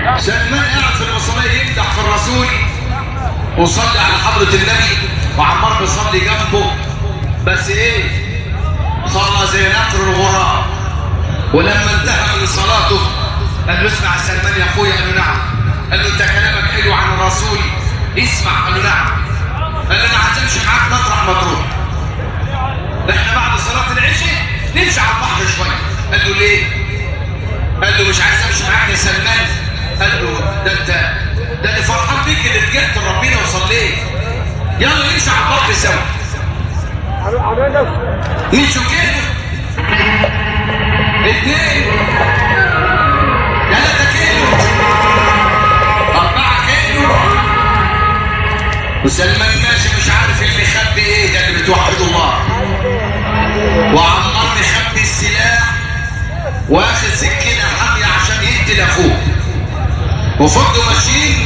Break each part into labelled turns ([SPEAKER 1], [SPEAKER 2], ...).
[SPEAKER 1] سلمان قاعد في المصلية يمدح في الرسول وصلي على حضرة النبي وعمار بيصلي جنبه بس ايه صلى زي نقر الغراب ولما انتهى من صلاته قال له اسمع سلمان يا اخويا قال له نعم قال له انت كلامك حلو عن الرسول اسمع قال له نعم قال له انا عايز امشي معاك مطرح ما تروح احنا بعد صلاه العشاء نمشي على البحر شويه قال له ليه قال له مش عايز امشي معاك يا سلمان قال له ده انت ده انا فرحان بيك اللي رجعت لربنا وصليت يلا نمشي على البحر سوا مشوا كده اثنين ثلاثة كيلو أربعة كيلو وسلمان ماشي مش عارف اللي خبي ايه ده اللي بتوحد الله وعمار مخبي السلاح واخد سكينة حامية عشان يقتل اخوه وفضلوا ماشيين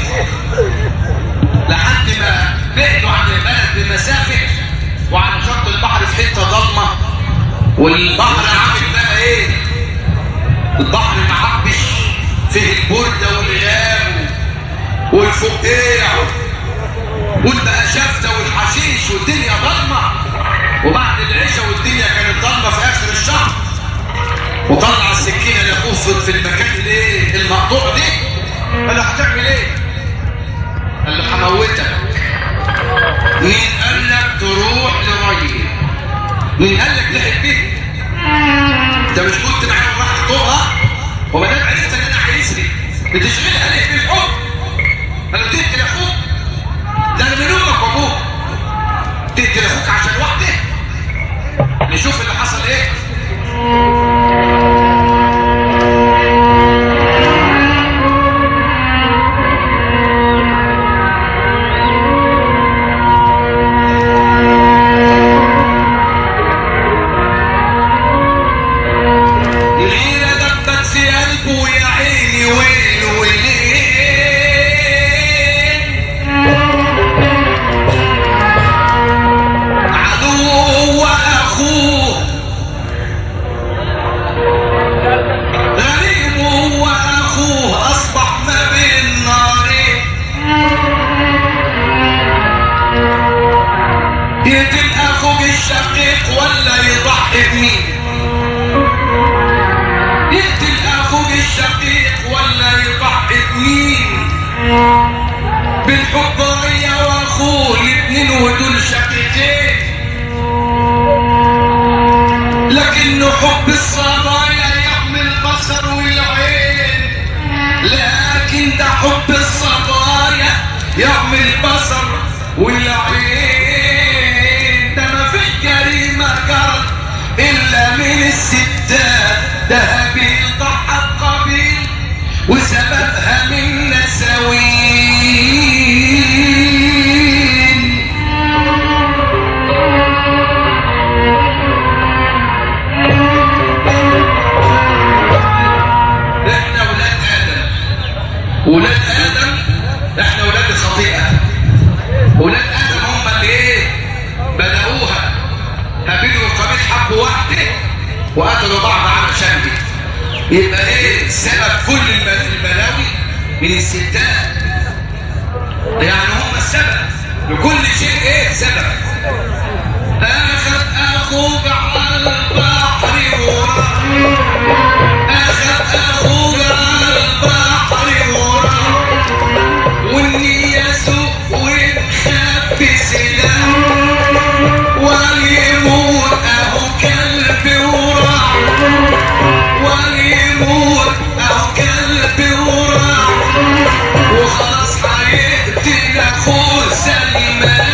[SPEAKER 1] لحد ما بعدوا عن البلد بمسافة وعلى شط البحر في حتة ضلمة والبحر عامل بقى ايه البحر معبش فيه البردة والغاب والفقيع والبقشفتة والحشيش والدنيا ضلمة وبعد العشاء والدنيا كانت ضلمة في آخر الشهر وطلع السكينة لاخوه في المكان الايه المقطوع ده قال له هتعمل ايه؟ قال له هموتك مين قال لك تروح لراجل؟ مين قال لك تحب بيه؟ انت مش كنت معايا وراح تخطبها؟ وما دام عرفت ان انا عايزني بتشغلها ليه بالحب؟ قال له تقتل اخوك؟ ده انا من امك وابوك تقتل اخوك عشان واحده؟ نشوف اللي حصل ايه؟ الغيرة دبت في قلبه يا عيني ويل وليه عدوه واخوه غريبه واخوه اصبح ما بين نارين يقتل اخوك الشقيق ولا يضحي بمين يقتل اخوك الشقيق ولا يضحي بمين بالحب هي واخوه الاتنين ودول شقيقين لكنه حب الصبايا يحمي البصر والعين لكن ده حب الصبايا يحمي البصر والعين ده ما فيش جريمة جرت إلا من الستات ده هابيل ضحى بقبيل وسببها من نساوين احنا ولاد ادم ولاد ادم احنا ولاد الخطيئه ولاد ادم هم اللي ايه بدأوها هابيل وقابيل حبوا واحده وقتلوا بعض علشان دي يبقى ايه سبب كل الب- البلاوي من الستات يعني هم السبب لكل شيء ايه سبب اخذ اخوك على البحر وراح اخذ اخوك على البحر وراح والنية سوق ونخبي سلاح ويموت اهو كلب وراح ويموت اهو كلب وراح وخلاص هيقتل اخوه سلمان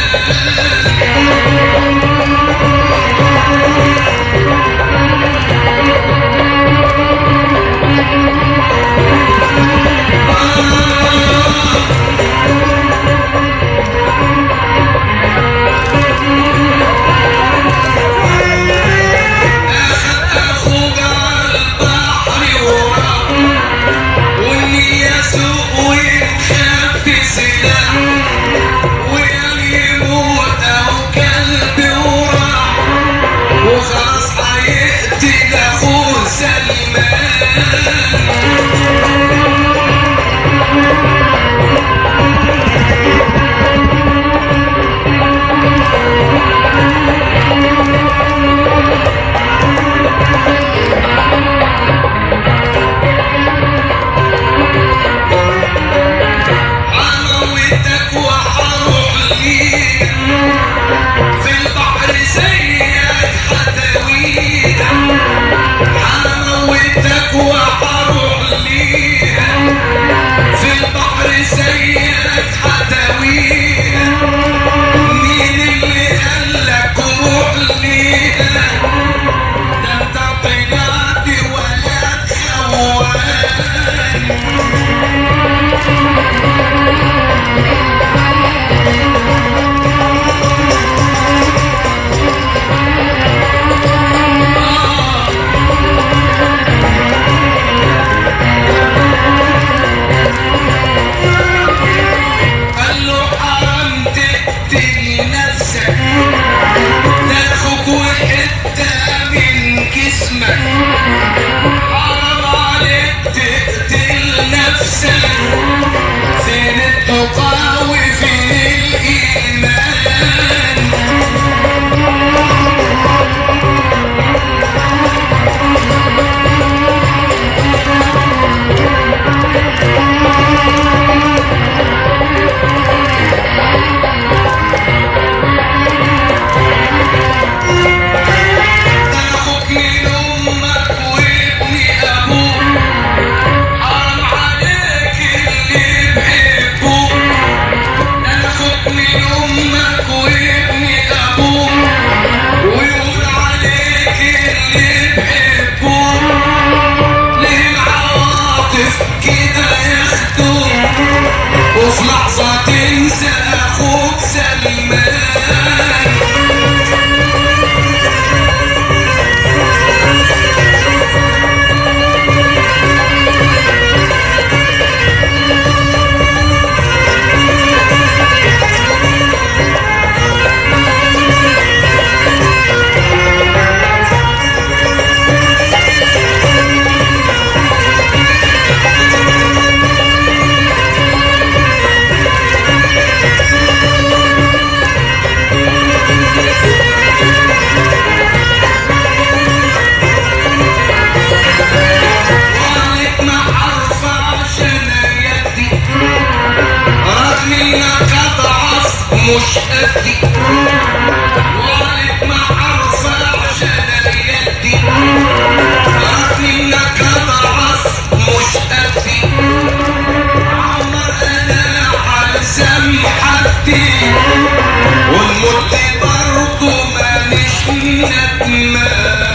[SPEAKER 1] مش قدي وقالت ما عارفة عشان يدي عرفني انك ضعف مش قدي عمر انا حلزم حدي والموت برضه مانيش ندمان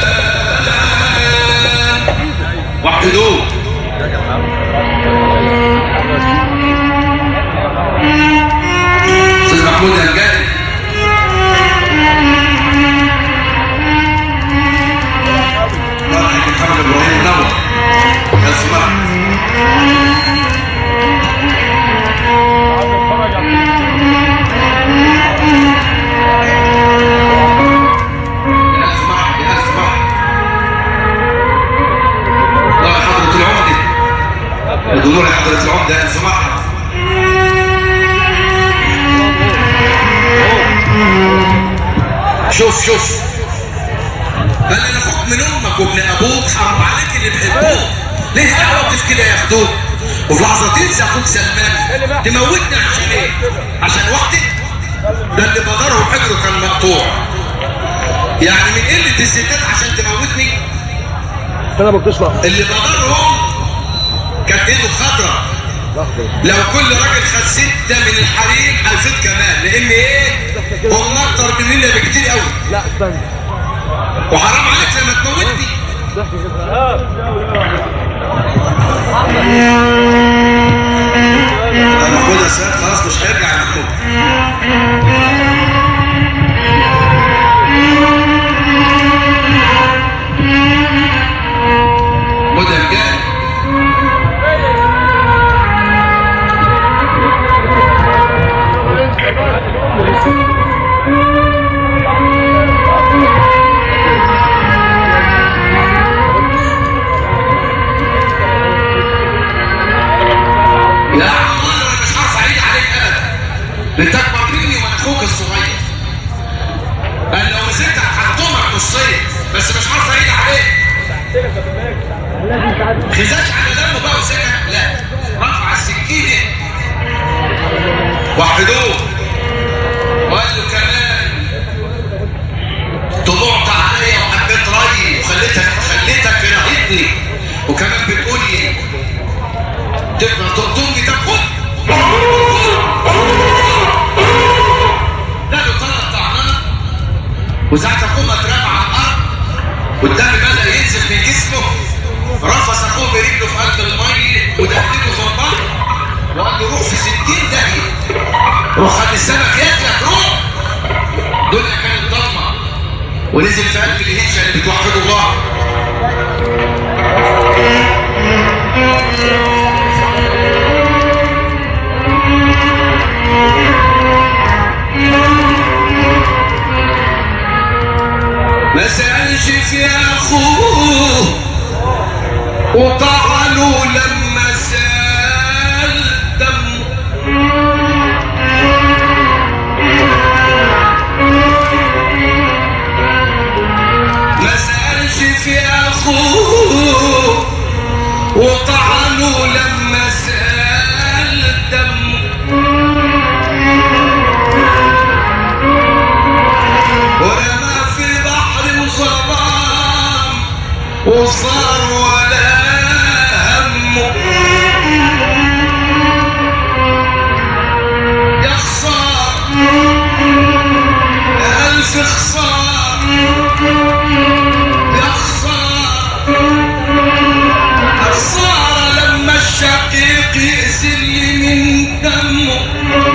[SPEAKER 1] وحدوه استاذ محمود الهجاني مرحبا محمد ابراهيم منور يا سماح يا سماح يا سماح الله حضرة العمدة بدون حضرة العمدة يا سماح شوف شوف قال انا اخوك من امك وابن ابوك حرام عليك اللي بيحبوك ليه عواطف كده ياخدوك وفي لحظه تنسى اخوك سلمان تموتني عشان ايه؟ عشان وحدي؟ ده اللي بدره حجره كان مقطوع يعني من قله الستات عشان تموتني
[SPEAKER 2] كلامك تشرح
[SPEAKER 1] اللي بدرهم كانت ايده خضراء لو كل راجل خد ستة من الحريم هيفيد كمان لان ايه هم اكتر مننا بكتير قوي
[SPEAKER 2] لا استنى
[SPEAKER 1] وحرام عليك لما تموتني انا خدها سيد خلاص مش هيرجع المحمود خدها رجال لا عمار انا مش عارف اعيد عليك ابدا انت اكبر مني وانا اخوك الصغير انا لو مسكتك هحطمك نصين بس مش عارف اعيد عليك خزاش على دمه بقى وسكت لا رفع السكينه وحدوه وقال له كمان طلعت عليا وحبيت رايي وخليتك خليتك كرهتني وكمان بتقول لي تقدر تقطمني طب خد ده له ثلاث طعنات وساعة اخوه ما اترمى على الارض والدم بدأ ينزل من جسمه رفس اخوه برجله في قلب المية ودهدله في البحر وقال له روح في 60 داهية روح خلي السمك ياكلك روح الدنيا كانت ضلمة ونزل في قلب الهيشة اللي بتوحد الله ما سألش في أخوه وطعنوا لما سال دمه ما سألش في أخوه وطعنوا لما سال دمه ورمى في بحر وظلام وصار ولا همه يا خسارة ألف خسارة يا خسارة خسارة لما الشقيق يأذل من دمه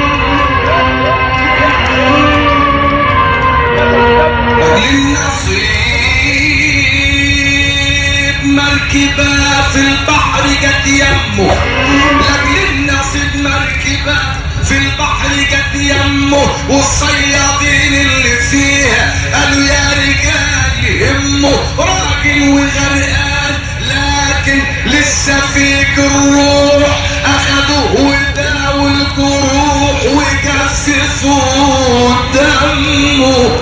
[SPEAKER 1] للنصيب مركبة في البحر جت يمه لاجل النصيب مركبة في البحر جت يمه والصيادين اللي فيها قالوا يا رجال يهمه راجل وغرقان لكن لسه فيك الروح اخدوه وداوا الجروح وجففوا دمه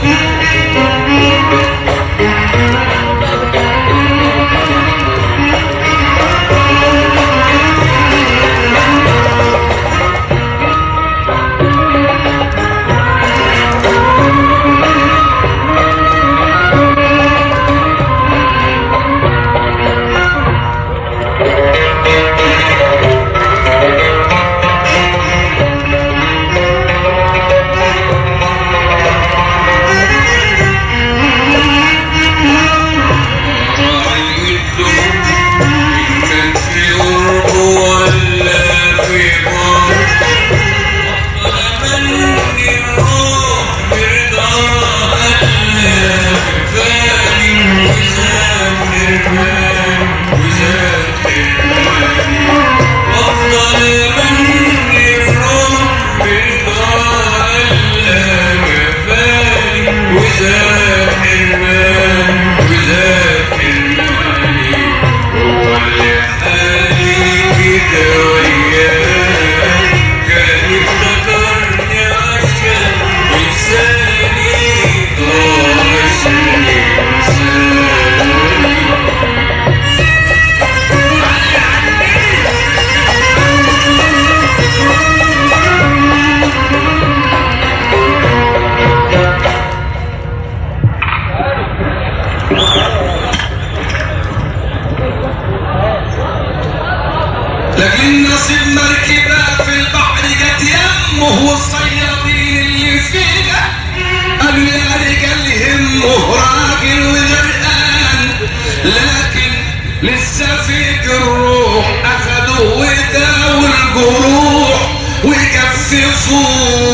[SPEAKER 1] لكن نصيب مركبة في البحر جت يمه والصيادين اللي فيها قالوا يا رجال يهمه راجل وغرقان لكن لسه فيك الروح اخدوه وداوا الجروح وكففوا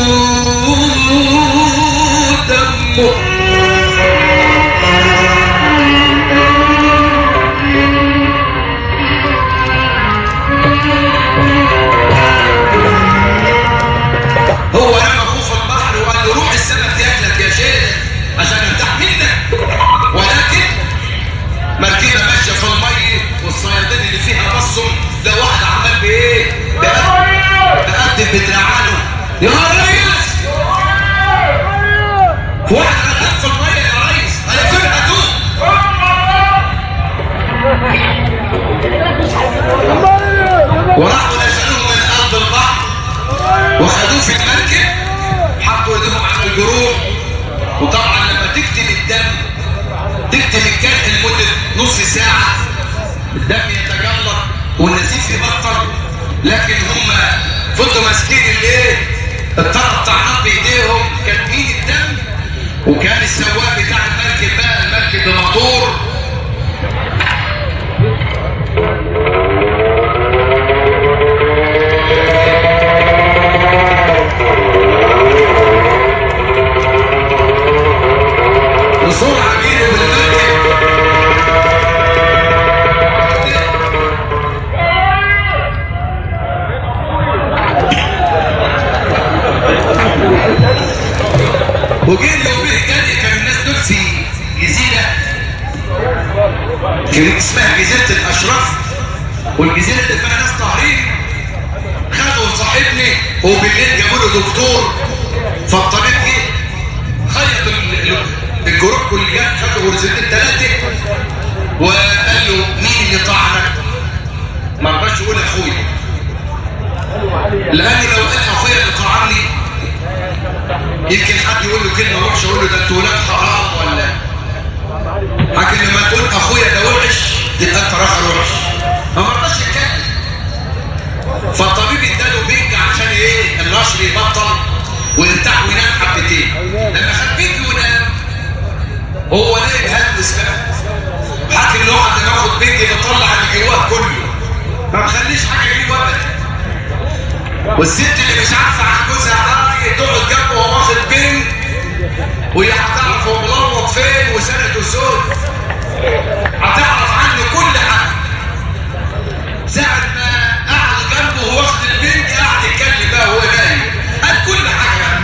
[SPEAKER 1] دمه هو رمى اخوه في البحر وقال له روح السمك ياكلك يا شيخ عشان ارتاح منك ولكن مركبه ماشيه في الميه والصيادين اللي فيها بصوا ده واحد عمال بايه؟ بقدم بدراعانه يا ريس واحد غرقان في الميه يا ريس انا فين هتوب وراحوا نزلوه من ارض البحر وخدوه في المركب حطوا ايديهم على الجروح وطبعا لما تكتم الدم تكتم الجرح لمده نص ساعه الدم يتجلط والنزيف يبطل لكن هم فضلوا ماسكين الايه الطرف طعنات بايديهم كاتمين الدم وكان السواق بتاع المركب بقى المركب بموتور بسرعه جريوا بالمركب وجريوا به جري كان الناس دول في جزيره كانت اسمها جزيره الاشراف والجزيره اللي فيها ناس طاهرين خدوا صاحبني وبالليل جابوا له دكتور فالطبيب جه خيط ال- ال- الجروح اللي جاب خدوا غرزتين ثلاثه وقال له مين اللي طعنك؟ ما رضاش يقول اخويا لانه لو قال اخويا اللي طعني يمكن حد يقول له كلمه وحشه يقول له ده انتوا ولاد حرام ولا لكن لما تقول اخويا ده وحش تبقى انت راجل وحش ما رضاش يتكلم فالطبيب اداله بينج عشان ايه النشر يبطل ويرتاح وينام حبتين لما خد بينج ونام هو نايم هلبس بقى حاكم له واحد لما ياخد بينج بيطلع اللي جواه كله ما بخليش حاجه يجيبه ابدا والست اللي مش عارفه عن جوزها حاجه تقعد جنبه وهو واخد بينج وهي هتعرف هو ملوط فين وسنته سود هتعرف عنه كل حاجه ساعة ما قعد جنبه وهو واخد البنت قعد يتكلم بقى وهو نايم قال كل حاجة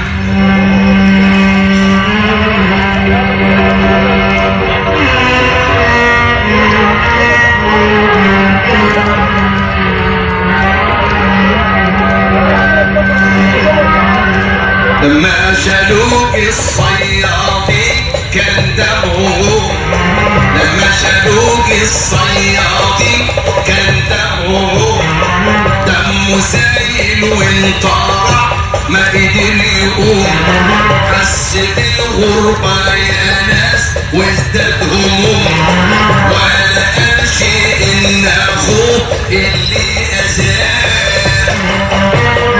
[SPEAKER 1] لما شالوك الصيادين كان دمهم لما شالوك الصيادين كان دمهم دمه سايل وانطرح ما قدر يقوم حس بالغربة يا ناس وازداد هموم ولا قالش ان اخوه اللي اذاه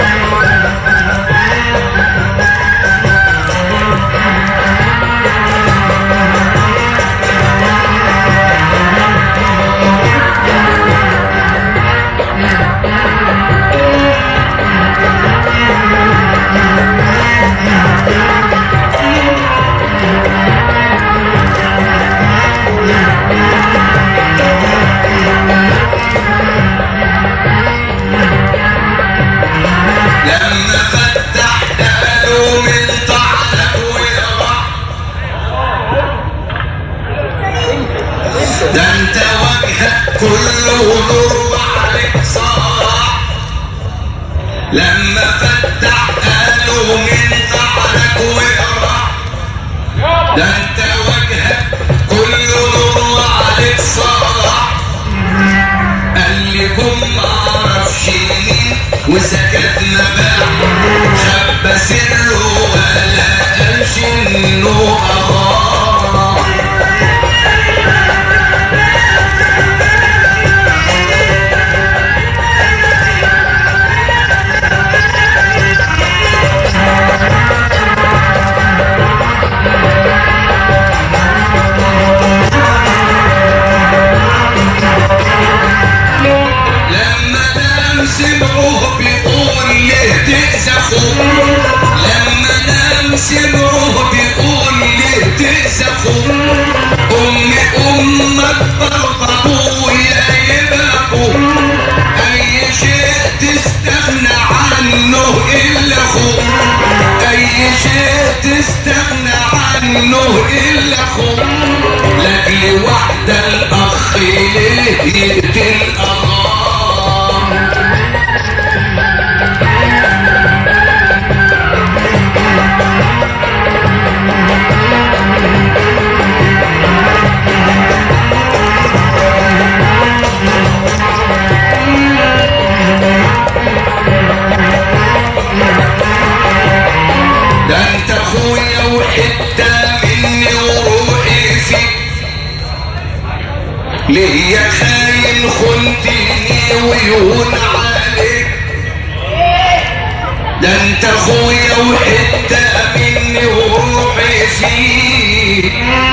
[SPEAKER 1] لما فتح قالوا من طعنك ويرح ده انت وجهك كله نور وعليك صلاح لما فتح قالوا من طعنك ويرح ده انت وجهك كله نور وعليك صلاح قال لكم ما اعرفش مين وسكت نبع خبى سره ولا قالش انه اخاه عز اخوك ام امك برضه ابويا يبقى ابوك اي شيء تستغنى عنه الا اخوك اي شيء تستغنى عنه الا اخوك لاجل واحدة الاخ ليه يقتل اخاه ده انت اخويا وحتة مني وروحي فيك ليه يا خاين خنتني ويهون عليك ده انت اخويا وحتة مني وروحي فيك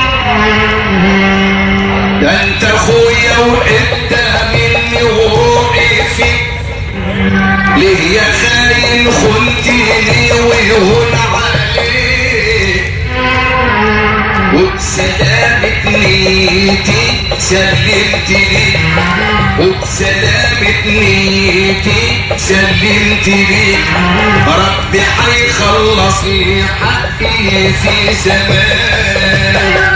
[SPEAKER 1] ده انت اخويا وحتة مني وروحي فيك ليه يا خاين خنتني ويهون عليك وبسلامة نيتي سلمت ليك وبسلامة نيتي سلمت ليك ربي حيخلص لي حقي في سماك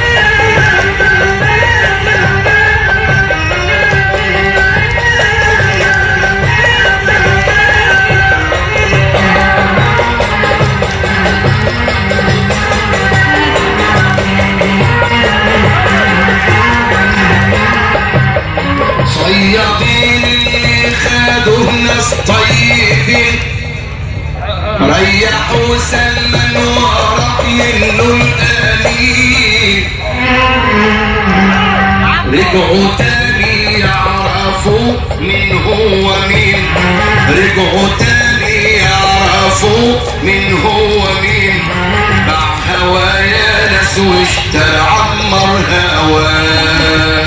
[SPEAKER 1] صيادين اللي خدوه ناس طيبين ريحوا سلمان وراح منه الأنين رجعوا تاني يعرفوا مين هو مين رجعوا تاني يعرفوا مين هو مين باع هوايا ناس واشترى عمر هواه